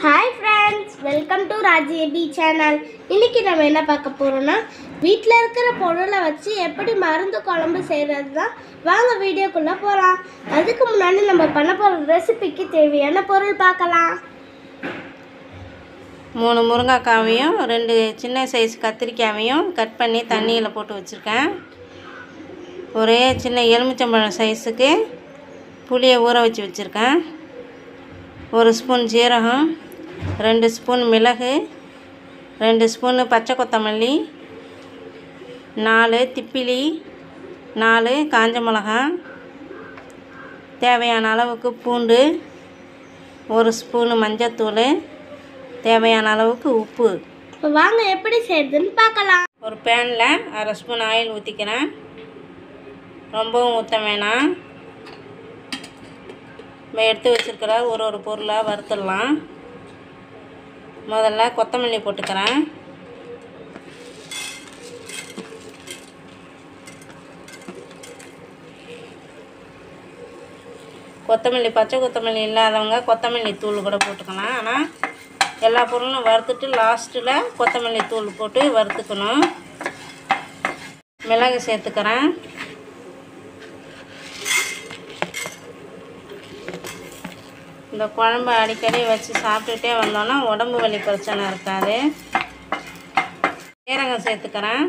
hi friends welcome to ராஜேபி channel இன்னைக்கு நம்ம என்ன பார்க்க போறோம்னா வீட்டில் இருக்கிற பொருளை வச்சு எப்படி மருந்து குழம்பு செய்கிறது தான் வாங்க வீடியோக்குள்ளே போகலாம் அதுக்கு முன்னாடி நம்ம பண்ண போகிற ரெசிபிக்கு தேவையான பொருள் பார்க்கலாம் மூணு முருங்கைக்காவையும் ரெண்டு சின்ன சைஸ் கத்திரிக்காயையும் கட் பண்ணி தண்ணியில் போட்டு வச்சுருக்கேன் ஒரே சின்ன எலுமிச்சம்பழம் சைஸுக்கு புளியை ஊற வச்சு வச்சுருக்கேன் ஒரு ஸ்பூன் ஜீரகம் ரெண்டு ஸ்பூன் மிளகு ரெண்டு ஸ்பூனு பச்சை கொத்தமல்லி நாலு திப்பிலி நாலு காஞ்ச மிளகாய் தேவையான அளவுக்கு பூண்டு ஒரு ஸ்பூனு மஞ்சத்தூள் தேவையான அளவுக்கு உப்பு இப்போ வாங்க எப்படி செய்யறதுன்னு பார்க்கலாம் ஒரு பேனில் அரை ஸ்பூன் ஆயில் ஊற்றிக்கிறேன் ரொம்பவும் ஊற்ற வேணாம் நம்ம எடுத்து வச்சுருக்கிற ஒரு ஒரு பொருளாக வறுத்துடலாம் முதல்ல கொத்தமல்லி போட்டுக்கிறேன் கொத்தமல்லி பச்சை கொத்தமல்லி இல்லாதவங்க கொத்தமல்லி தூள் கூட போட்டுக்கலாம் ஆனால் எல்லா பொருளும் வறுத்துட்டு லாஸ்ட்டில் கொத்தமல்லி தூள் போட்டு வறுத்துக்கணும் மிளகு சேர்த்துக்கிறேன் இந்த குழம்பு அடிக்கடி வச்சு சாப்பிட்டுட்டே வந்தோன்னா உடம்பு வலி பிரச்சனை இருக்காது சீரகம் சேர்த்துக்கிறேன்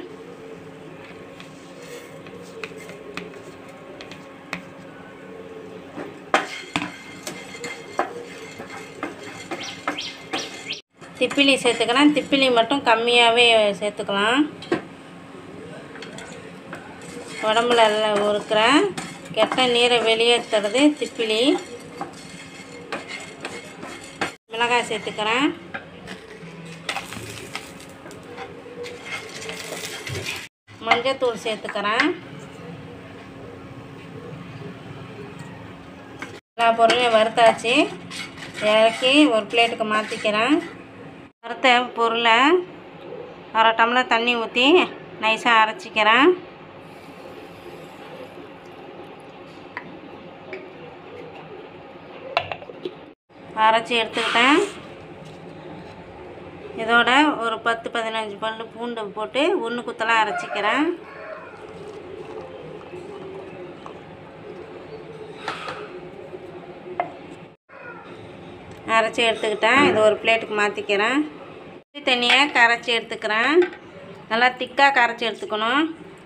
திப்பிலி சேர்த்துக்கிறேன் திப்பிலி மட்டும் கம்மியாகவே சேர்த்துக்கலாம் உடம்புல எல்லாம் இருக்கிற கெட்ட நீரை வெளியேற்றுறது திப்பிலி மிளகாய் சேர்த்துக்கிறேன் மஞ்சத்தூள் சேர்த்துக்கிறேன் எல்லா பொருளையும் வறுத்தாச்சு இறக்கி ஒரு பிளேட்டுக்கு மாற்றிக்கிறேன் வறுத்த பொருளை அரை டம்ளர் தண்ணி ஊற்றி நைஸாக அரைச்சிக்கிறேன் அரைச்சி எடுத்துக்கிட்டேன் இதோட ஒரு பத்து பதினஞ்சு பல் பூண்டு போட்டு ஒன்று குத்தலாம் அரைச்சிக்கிறேன் அரைச்சி எடுத்துக்கிட்டேன் இது ஒரு பிளேட்டுக்கு மாற்றிக்கிறேன் புளி தண்ணியை கரைச்சி எடுத்துக்கிறேன் நல்லா திக்காக கரைச்சி எடுத்துக்கணும்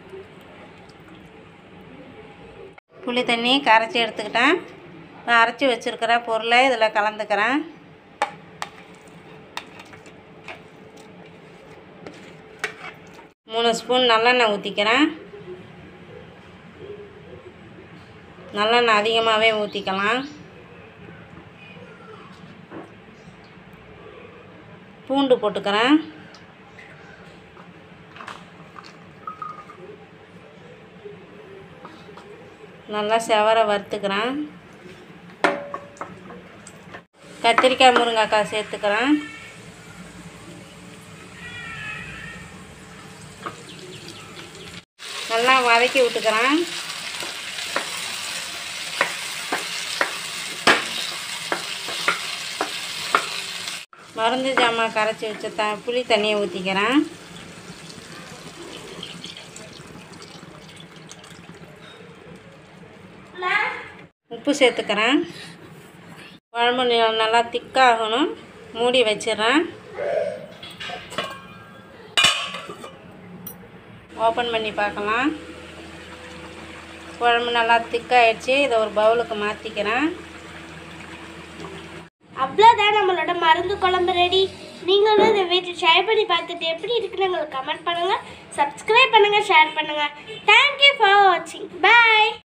புளி தண்ணி கரைச்சி எடுத்துக்கிட்டேன் நான் அரைச்சி வச்சுருக்கிற பொருளை இதில் கலந்துக்கிறேன் மூணு ஸ்பூன் நல்லெண்ணெய் ஊற்றிக்கிறேன் நல்லெண்ணெய் அதிகமாகவே ஊற்றிக்கலாம் பூண்டு போட்டுக்கிறேன் நல்லா செவர வறுத்துக்கிறேன் கத்திரிக்காய் முருங்கைக்காய் சேர்த்துக்கிறேன் நல்லா வதக்கி விட்டுக்கிறேன் மருந்து ஜாமான் கரைச்சி வச்ச த புளி தண்ணியை ஊற்றிக்கிறேன் உப்பு சேர்த்துக்கிறேன் குழம்பு நி- நல்லா திக்காகணும் மூடி வச்சிடுறேன் ஓப்பன் பண்ணி பார்க்கலாம் குழம்பு நல்லா திக்காயிடுச்சு இதை ஒரு பவுலுக்கு மாற்றிக்கிறேன் அவ்வளோதான் நம்மளோட மருந்து குழம்பு ரெடி நீங்களும் இந்த வீட்டில் ட்ரை பண்ணி பார்த்துட்டு எப்படி இருக்குன்னு எங்களுக்கு கமெண்ட் பண்ணுங்கள் சப்ஸ்கிரைப் பண்ணுங்கள் ஷேர் பண்ணுங்கள் தேங்க்யூ ஃபார் வாட்சிங் பை